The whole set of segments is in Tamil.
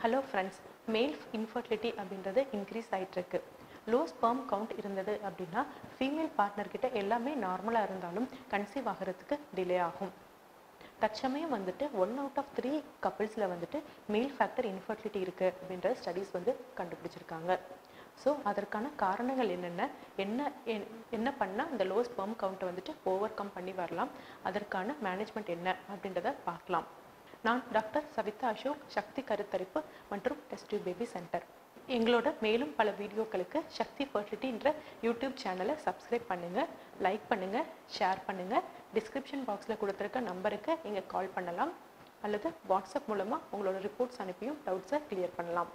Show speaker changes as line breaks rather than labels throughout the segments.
ஹலோ ஃப்ரெண்ட்ஸ் மேல் இன்ஃபர்டிலிட்டி அப்படின்றது இன்க்ரீஸ் ஆகிட்டுருக்கு லோ ஸ்பெர்ம் கவுண்ட் இருந்தது அப்படின்னா ஃபீமேல் பார்ட்னர்கிட்ட எல்லாமே நார்மலாக இருந்தாலும் கன்சீவ் ஆகிறதுக்கு டிலே ஆகும் தற்சமயம் வந்துட்டு ஒன் அவுட் ஆஃப் த்ரீ கப்பிள்ஸில் வந்துட்டு மேல் ஃபேக்டர் இன்ஃபர்டிலிட்டி இருக்குது அப்படின்ற ஸ்டடீஸ் வந்து கண்டுபிடிச்சிருக்காங்க ஸோ அதற்கான காரணங்கள் என்னென்ன என்ன என்- என்ன பண்ணால் அந்த லோ ஸ்பெர்ம் கவுண்ட்டை வந்துட்டு ஓவர் கம் பண்ணி வரலாம் அதற்கான மேனேஜ்மெண்ட் என்ன அப்படின்றத பார்க்கலாம் நான் டாக்டர் சவிதா அசோக் சக்தி கருத்தரிப்பு மற்றும் டெஸ்ட் பேபி சென்டர் எங்களோட மேலும் பல வீடியோக்களுக்கு சக்தி ஃபர்டிலிட்டின்ற யூடியூப் சேனலை சப்ஸ்கிரைப் பண்ணுங்கள் லைக் பண்ணுங்கள் ஷேர் பண்ணுங்கள் டிஸ்கிரிப்ஷன் பாக்ஸில் கொடுத்துருக்க நம்பருக்கு நீங்கள் கால் பண்ணலாம் அல்லது வாட்ஸ்அப் மூலமாக உங்களோட ரிப்போர்ட்ஸ் அனுப்பியும் டவுட்ஸை கிளியர் பண்ணலாம்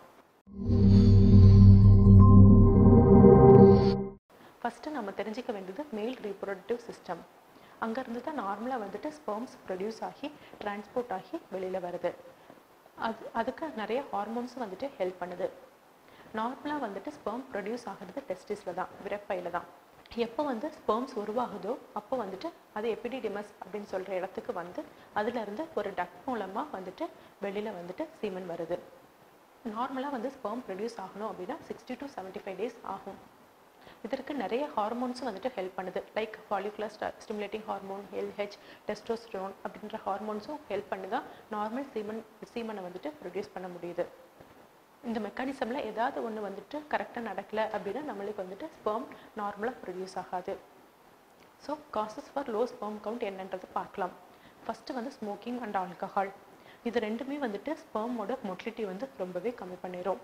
ஃபஸ்ட்டு நம்ம தெரிஞ்சுக்க வேண்டியது மேல் ரீப்ரொடக்டிவ் சிஸ்டம் அங்கேருந்து தான் நார்மலாக வந்துட்டு ஸ்பெர்ம்ஸ் ப்ரொடியூஸ் ஆகி டிரான்ஸ்போர்ட் ஆகி வெளியில் வருது அது அதுக்கு நிறைய ஹார்மோன்ஸும் வந்துட்டு ஹெல்ப் பண்ணுது நார்மலாக வந்துட்டு ஸ்பெர்ம் ப்ரொடியூஸ் ஆகிறது டெஸ்டிஸில் தான் விரப்பையில் தான் எப்போ வந்து ஸ்பெர்ம்ஸ் உருவாகுதோ அப்போ வந்துட்டு அது எபிடிடிமஸ் அப்படின்னு சொல்கிற இடத்துக்கு வந்து அதுலேருந்து ஒரு டக் மூலமாக வந்துட்டு வெளியில் வந்துட்டு சீமன் வருது நார்மலாக வந்து ஸ்பெர்ம் ப்ரொடியூஸ் ஆகணும் அப்படின்னா sixty to seventy five days ஆகும் இதற்கு நிறைய ஹார்மோன்ஸும் வந்துட்டு ஹெல்ப் பண்ணுது like follicular stimulating hormone LH testosterone அப்படின்ற ஹார்மோன்ஸும் ஹெல்ப் பண்ணி தான் நார்மல் சீமன் சீமனை வந்துட்டு ப்ரொடியூஸ் பண்ண முடியுது இந்த மெக்கானிசமில் ஏதாவது ஒன்று வந்துட்டு கரெக்டாக நடக்கலை அப்படின்னா நம்மளுக்கு வந்துட்டு ஸ்பெர்ம் நார்மலாக ப்ரொடியூஸ் ஆகாது so causes for low sperm count என்னன்றது பார்க்கலாம் ஃபஸ்ட்டு வந்து ஸ்மோக்கிங் அண்ட் ஆல்கஹால் இது ரெண்டுமே வந்துட்டு ஸ்பெர்மோட மொட்டிலிட்டி வந்து ரொம்பவே கம்மி பண்ணிடும்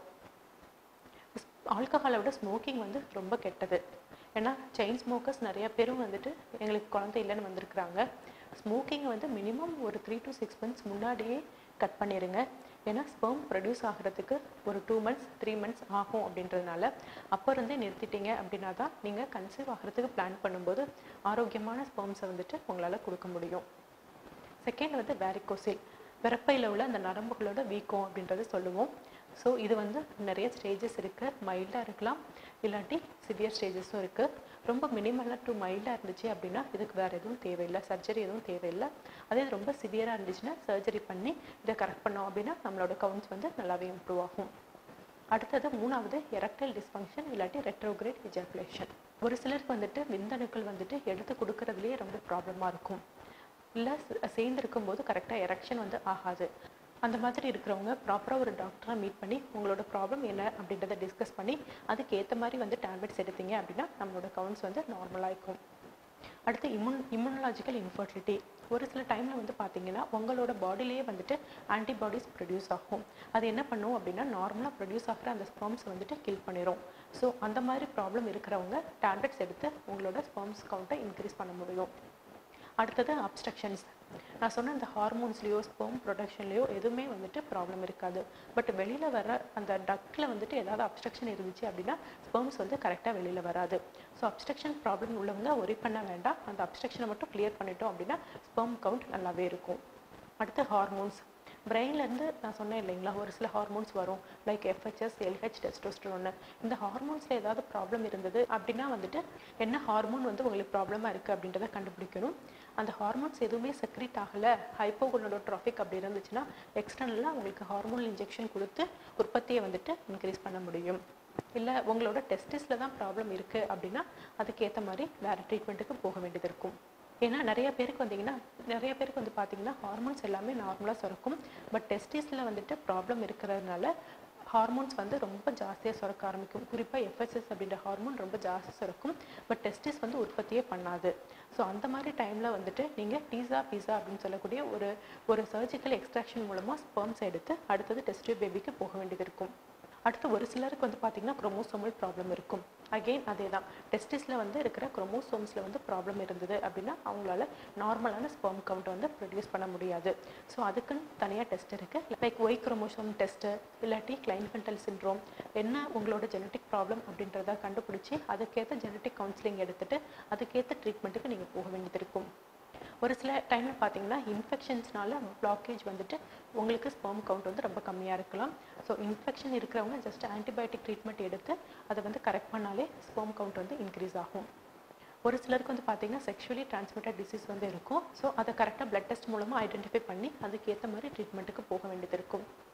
ஆல்கஹாலை விட ஸ்மோக்கிங் வந்து ரொம்ப கெட்டது ஏன்னா செயின் ஸ்மோக்கர்ஸ் நிறைய பேரும் வந்துட்டு எங்களுக்கு குழந்தை இல்லைன்னு வந்திருக்கிறாங்க ஸ்மோக்கிங் வந்து மினிமம் ஒரு த்ரீ டு சிக்ஸ் மந்த்ஸ் முன்னாடியே கட் பண்ணிடுங்க ஏன்னா ஸ்பெர்ம் ப்ரொடியூஸ் ஆகிறதுக்கு ஒரு டூ மந்த்ஸ் த்ரீ மந்த்ஸ் ஆகும் அப்படின்றதுனால அப்போ இருந்தே நிறுத்திட்டீங்க அப்படின்னா தான் நீங்கள் கன்சீவ் ஆகிறதுக்கு பிளான் பண்ணும்போது ஆரோக்கியமான ஸ்பெர்ம்ஸை வந்துட்டு உங்களால் கொடுக்க முடியும் செகண்ட் வந்து வேரிகோசில் பிறப்பையில் உள்ள அந்த நரம்புகளோட வீக்கம் அப்படின்றத சொல்லுவோம் ஸோ இது வந்து நிறைய ஸ்டேஜஸ் இருக்குது மைல்டாக இருக்கலாம் இல்லாட்டி சிவியர் ஸ்டேஜஸும் இருக்குது ரொம்ப மினிமலாக டு மைல்டாக இருந்துச்சு அப்படின்னா இதுக்கு வேறு எதுவும் தேவையில்லை சர்ஜரி எதுவும் தேவையில்லை அதே இது ரொம்ப சிவியராக இருந்துச்சுன்னா சர்ஜரி பண்ணி இதை கரெக்ட் பண்ணோம் அப்படின்னா நம்மளோட கவுண்ட்ஸ் வந்து நல்லாவே இம்ப்ரூவ் ஆகும் அடுத்தது மூணாவது எரக்டைல் டிஸ்ஃபங்க்ஷன் இல்லாட்டி ரெட்ரோகிரேட் எஜாகுலேஷன் ஒரு சிலருக்கு வந்துட்டு விந்தணுக்கள் வந்துட்டு எடுத்து கொடுக்கறதுலேயே ரொம்ப ப்ராப்ளமாக இருக்கும் இல்லை சேர்ந்து இருக்கும்போது கரெக்டாக எரெக்ஷன் வந்து ஆகாது அந்த மாதிரி இருக்கிறவங்க ப்ராப்பராக ஒரு டாக்டரை மீட் பண்ணி உங்களோட ப்ராப்ளம் என்ன அப்படின்றத டிஸ்கஸ் பண்ணி அதுக்கு ஏற்ற மாதிரி வந்து டேப்லெட்ஸ் எடுத்தீங்க அப்படின்னா நம்மளோட கவுண்ட்ஸ் வந்து நார்மலாக இருக்கும் அடுத்து இம்யூன் இம்யூனலாஜிக்கல் இன்ஃபர்டிலிட்டி ஒரு சில டைமில் வந்து பார்த்தீங்கன்னா உங்களோட பாடியிலேயே வந்துட்டு ஆன்டிபாடிஸ் ப்ரொடியூஸ் ஆகும் அது என்ன பண்ணும் அப்படின்னா நார்மலாக ப்ரொடியூஸ் ஆகிற அந்த ஸ்பெர்ம்ஸ் வந்துட்டு கில் பண்ணிடும் ஸோ அந்த மாதிரி ப்ராப்ளம் இருக்கிறவங்க டேப்லெட்ஸ் எடுத்து உங்களோட ஸ்பெர்ம்ஸ் கவுண்ட்டை இன்க்ரீஸ் பண்ண முடியும் அடுத்தது அப்ஸ்ட்ரக்ஷன்ஸ் நான் சொன்ன இந்த ஹார்மோன்ஸ்லேயோ ஸ்பெர்ம் ப்ரொடக்ஷன்லேயோ எதுவுமே வந்துட்டு ப்ராப்ளம் இருக்காது பட் வெளியில் வர அந்த டக்கில் வந்துட்டு ஏதாவது அப்ஸ்ட்ரக்ஷன் இருந்துச்சு அப்படின்னா ஸ்பெர்ம்ஸ் வந்து கரெக்டாக வெளியில் வராது ஸோ அப்ஸ்ட்ரக்ஷன் ப்ராப்ளம் உள்ளவங்க ஒரி பண்ண வேண்டாம் அந்த அப்ஸ்ட்ரக்ஷனை மட்டும் கிளியர் பண்ணிட்டோம் அப்படின்னா ஸ்பெர்ம் கவுண்ட் நல்லாவே இருக்கும் அடுத்து ஹார்மோன்ஸ் பிரெயின்லேருந்து நான் சொன்னேன் இல்லைங்களா ஒரு சில ஹார்மோன்ஸ் வரும் லைக் எஃப்ஹெச்எஸ் எல்ஹெச் டெஸ்டோஸ்டரோன்னு இந்த ஹார்மோன்ஸில் ஏதாவது ப்ராப்ளம் இருந்தது அப்படின்னா வந்துட்டு என்ன ஹார்மோன் வந்து உங்களுக்கு ப்ராப்ளமாக இருக்குது அப்படின்றத கண்டுபிடிக்கணும் அந்த ஹார்மோன்ஸ் எதுவுமே செக்ரேட் ஆகலை ஹைப்போகுனோட்ராஃபிக் அப்படி இருந்துச்சுன்னா எக்ஸ்டர்னலாக உங்களுக்கு ஹார்மோன் இன்ஜெக்ஷன் கொடுத்து உற்பத்தியை வந்துட்டு இன்க்ரீஸ் பண்ண முடியும் இல்லை உங்களோட டெஸ்டிஸில் தான் ப்ராப்ளம் இருக்குது அப்படின்னா அதுக்கேற்ற மாதிரி வேறு ட்ரீட்மெண்ட்டுக்கு போக வேண்டியது இருக்கும் ஏன்னா நிறைய பேருக்கு வந்தீங்கன்னா நிறைய பேருக்கு வந்து பார்த்தீங்கன்னா ஹார்மோன்ஸ் எல்லாமே நார்மலாக சுரக்கும் பட் டெஸ்டிஸில் வந்துட்டு ப்ராப்ளம் இருக்கிறதுனால ஹார்மோன்ஸ் வந்து ரொம்ப ஜாஸ்தியாக சுரக்க ஆரம்பிக்கும் குறிப்பாக எஃப்எஸ்எஸ் அப்படின்ற ஹார்மோன் ரொம்ப ஜாஸ்தி சுரக்கும் பட் டெஸ்டிஸ் வந்து உற்பத்தியே பண்ணாது ஸோ அந்த மாதிரி டைமில் வந்துட்டு நீங்கள் டீசா பீஸா அப்படின்னு சொல்லக்கூடிய ஒரு ஒரு சர்ஜிக்கல் எக்ஸ்ட்ராக்ஷன் மூலமாக ஸ்பெர்ம்ஸ் எடுத்து அடுத்தது டெஸ்ட் பேபிக்கு போக வேண்டியது இருக்கும் அடுத்து ஒரு சிலருக்கு வந்து பார்த்தீங்கன்னா குரோமோசோமல் ப்ராப்ளம் இருக்கும் அகெயின் அதே தான் டெஸ்டிஸில் வந்து இருக்கிற குரோமோசோம்ஸில் வந்து ப்ராப்ளம் இருந்தது அப்படின்னா அவங்களால நார்மலான ஸ்பெர்ம் கவுண்ட் வந்து ப்ரொடியூஸ் பண்ண முடியாது ஸோ அதுக்குன்னு தனியாக டெஸ்ட் இருக்குது லைக் ஒய் குரோமோசோம் டெஸ்ட்டு இல்லாட்டி கிளைன்ஃபென்டல் சிண்ட்ரோம் என்ன உங்களோட ஜெனட்டிக் ப்ராப்ளம் அப்படின்றத கண்டுபிடிச்சி அதுக்கேற்ற ஜெனட்டிக் கவுன்சிலிங் எடுத்துட்டு அதுக்கேற்ற ட்ரீட்மெண்ட்டுக்கு நீங்கள் போக வேண்டியது இருக்கும் ஒரு சில டைமில் பார்த்தீங்கன்னா இன்ஃபெக்ஷன்ஸ்னால பிளாக்கேஜ் வந்துட்டு உங்களுக்கு ஸ்பெர்ம் கவுண்ட் வந்து ரொம்ப கம்மியாக இருக்கலாம் ஸோ இன்ஃபெக்ஷன் இருக்கிறவங்க ஜஸ்ட் ஆன்டிபயோட்டிக் ட்ரீட்மெண்ட் எடுத்து அதை வந்து கரெக்ட் பண்ணாலே ஸ்பெர்ம் கவுண்ட் வந்து இன்க்ரீஸ் ஆகும் ஒரு சிலருக்கு வந்து பார்த்தீங்கன்னா செக்ஷுவலி டிரான்ஸ்மிட்டட் டிசீஸ் வந்து இருக்கும் ஸோ அதை கரெக்டாக பிளட் டெஸ்ட் மூலமாக ஐடென்டிஃபை பண்ணி அதுக்கேற்ற மாதிரி ட்ரீட்மெண்ட்டுக்கு போக வேண்டியது இருக்கும்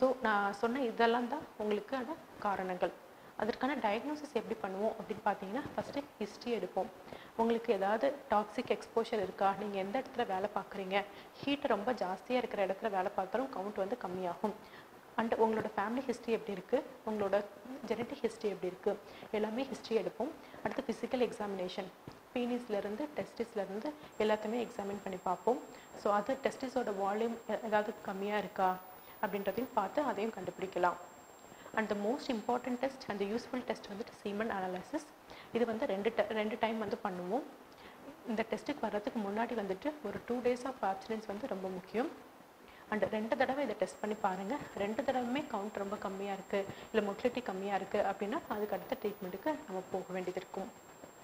ஸோ நான் சொன்ன இதெல்லாம் தான் உங்களுக்கான காரணங்கள் அதற்கான டயக்னோசிஸ் எப்படி பண்ணுவோம் அப்படின்னு பார்த்தீங்கன்னா ஃபஸ்ட்டு ஹிஸ்ட்ரி எடுப்போம் உங்களுக்கு ஏதாவது டாக்ஸிக் எக்ஸ்போஷர் இருக்கா நீங்கள் எந்த இடத்துல வேலை பார்க்குறீங்க ஹீட் ரொம்ப ஜாஸ்தியாக இருக்கிற இடத்துல வேலை பார்த்தாலும் கவுண்ட் வந்து கம்மியாகும் அண்ட் உங்களோட ஃபேமிலி ஹிஸ்ட்ரி எப்படி இருக்குது உங்களோட ஜெனட்டிக் ஹிஸ்ட்ரி எப்படி இருக்குது எல்லாமே ஹிஸ்ட்ரி எடுப்போம் அடுத்து ஃபிசிக்கல் எக்ஸாமினேஷன் பீனிஸ்லேருந்து டெஸ்டிஸ்லேருந்து எல்லாத்தையுமே எக்ஸாமின் பண்ணி பார்ப்போம் ஸோ அது டெஸ்டிஸோட வால்யூம் ஏதாவது கம்மியாக இருக்கா அப்படின்றதையும் பார்த்து அதையும் கண்டுபிடிக்கலாம் and the most important test and useful test வந்துட்டு சீமன் அனாலிசிஸ் இது வந்து ரெண்டு ti- ரெண்டு டைம் வந்து பண்ணுவோம் இந்த டெஸ்ட்டுக்கு வர்றதுக்கு முன்னாடி வந்துட்டு ஒரு டூ டேஸ் ஆஃப் abstinence வந்து ரொம்ப முக்கியம் அண்ட் ரெண்டு தடவை இதை டெஸ்ட் பண்ணி பாருங்கள் ரெண்டு தடவையுமே கவுண்ட் ரொம்ப கம்மியாக இருக்குது இல்லை மொட்டிலிட்டி கம்மியாக இருக்குது அப்படின்னா அதுக்கு அடுத்த ட்ரீட்மெண்ட்டுக்கு நம்ம போக வேண்டியது இருக்கும்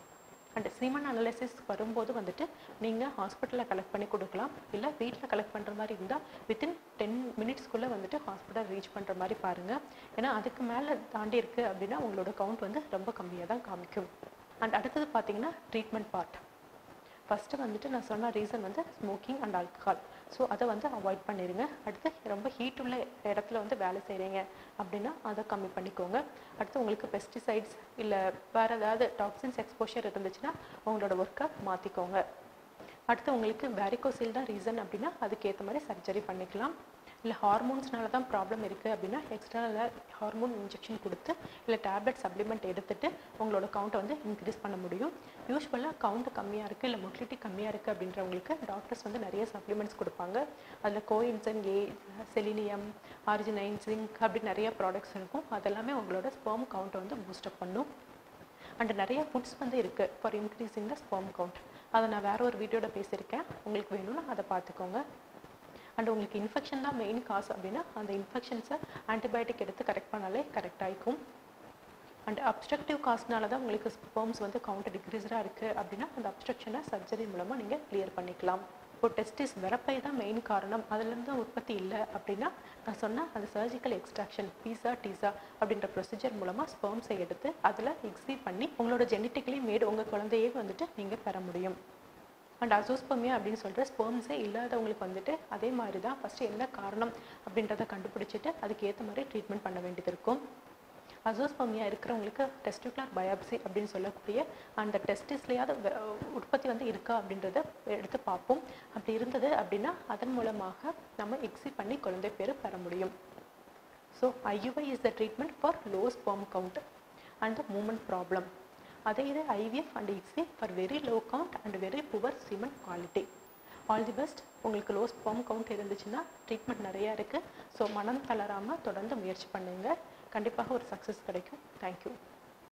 அண்ட் சீமன் அனாலிசிஸ் வரும்போது வந்துட்டு நீங்கள் ஹாஸ்பிட்டலில் கலெக்ட் பண்ணி கொடுக்கலாம் இல்லை வீட்டில் கலெக்ட் பண்ணுற மாதிரி இருந்தால் வித்தின் டென் மினிட்ஸ்க்குள்ளே வந்துட்டு ஹாஸ்பிட்டல் ரீச் பண்ணுற மாதிரி பாருங்கள் ஏன்னா அதுக்கு மேலே தாண்டி இருக்குது அப்படின்னா உங்களோட கவுண்ட் வந்து ரொம்ப கம்மியாக தான் காமிக்கும் அண்ட் அடுத்தது பார்த்தீங்கன்னா ட்ரீட்மெண்ட் பார்ட் ஃபஸ்ட்டு வந்துட்டு நான் சொன்ன ரீசன் வந்து ஸ்மோக்கிங் அண்ட் ஆல்கஹால் ஸோ அதை வந்து அவாய்ட் பண்ணிடுங்க அடுத்து ரொம்ப ஹீட் உள்ள இடத்துல வந்து வேலை செய்கிறீங்க அப்படின்னா அதை கம்மி பண்ணிக்கோங்க அடுத்து உங்களுக்கு பெஸ்டிசைட்ஸ் இல்லை வேறு ஏதாவது டாக்ஸின்ஸ் எக்ஸ்போஷர் இருந்துச்சுன்னா உங்களோட ஒர்க்கை மாற்றிக்கோங்க அடுத்து உங்களுக்கு வேரிகோசில் தான் ரீசன் அப்படின்னா அதுக்கேற்ற மாதிரி சர்ஜரி பண்ணிக்கலாம் இல்லை ஹார்மோன்ஸ்னால தான் ப்ராப்ளம் இருக்குது அப்படின்னா எக்ஸ்டர்னலாக ஹார்மோன் இன்ஜெக்ஷன் கொடுத்து இல்லை டேப்லெட் சப்ளிமெண்ட் எடுத்துட்டு உங்களோட கவுண்ட்டை வந்து இன்க்ரீஸ் பண்ண முடியும் யூஸ்வலாக கவுண்ட் கம்மியாக இருக்குது இல்லை மொட்டிலிட்டி கம்மியாக இருக்குது அப்படின்றவங்களுக்கு டாக்டர்ஸ் வந்து நிறைய சப்ளிமெண்ட்ஸ் கொடுப்பாங்க அதில் coenzyme A selenium arginine zinc அப்படி நிறைய ப்ராடக்ட்ஸ் இருக்கும் அதெல்லாமே உங்களோட ஸ்பெர்ம் கவுண்ட்டை வந்து பூஸ்டப் பண்ணும் அண்ட் நிறைய ஃபுட்ஸ் வந்து இருக்குது for increasing the sperm count அதை நான் வேற ஒரு வீடியோட பேசியிருக்கேன் உங்களுக்கு வேணும்னா அதை பார்த்துக்கோங்க அண்ட் உங்களுக்கு இன்ஃபெக்ஷன் தான் மெயின் காசு அப்படின்னா அந்த இன்ஃபெக்ஷன்ஸை ஆன்டிபயோட்டிக் எடுத்து கரெக்ட் பண்ணாலே கரெக்ட் ஆகிக்கும் அண்ட் அப்ஸ்ட்ரக்டிவ் காஸ்ட்னால தான் உங்களுக்கு ஸ்பெர்ம்ஸ் வந்து கவுண்ட் டிக்ரீஸ்டாக இருக்குது அப்படின்னா அந்த அப்ஸ்ட்ரக்ஷனை சர்ஜரி மூலமாக நீங்கள் கிளியர் பண்ணிக்கலாம் இப்போ டெஸ்டிஸ் விரப்பை தான் மெயின் காரணம் அதுலேருந்து உற்பத்தி இல்லை அப்படின்னா நான் சொன்ன அந்த சர்ஜிக்கல் எக்ஸ்ட்ராக்ஷன் பீஸா டீசா அப்படின்ற ப்ரொசீஜர் மூலமாக ஸ்பெர்ம்ஸை எடுத்து அதில் எக்ஸி பண்ணி உங்களோட ஜெனட்டிக்கலி மேடு உங்கள் குழந்தையே வந்துட்டு நீங்கள் பெற முடியும் அண்ட் அசோஸ்பமியா அப்படின்னு சொல்கிற ஸ்பெர்ம்ஸே இல்லாதவங்களுக்கு வந்துட்டு அதே மாதிரி தான் ஃபஸ்ட்டு என்ன காரணம் அப்படின்றத கண்டுபிடிச்சிட்டு அதுக்கு ஏற்ற மாதிரி ட்ரீட்மெண்ட் பண்ண வேண்டியது இருக்கும் அசோஸ்பமியா இருக்கிறவங்களுக்கு டெஸ்டிகுலர் பயாப்சி அப்படின்னு சொல்லக்கூடிய அந்த டெஸ்டிஸ்லேயாவது உற்பத்தி வந்து இருக்கா அப்படின்றத எடுத்து பார்ப்போம் அப்படி இருந்தது அப்படின்னா அதன் மூலமாக நம்ம எக்ஸி பண்ணி குழந்தை பேர் பெற முடியும் so IUI is the treatment for low sperm count and the movement problem அதே இது IVF and ICSI for very low count and very poor semen quality all the best உங்களுக்கு லோ ஸ்பெர்ம் கவுண்ட் இருந்துச்சுன்னா ட்ரீட்மெண்ட் நிறையா இருக்குது ஸோ மனம் தளராமல் தொடர்ந்து முயற்சி பண்ணுங்கள் கண்டிப்பாக ஒரு சக்ஸஸ் கிடைக்கும் தேங்க்யூ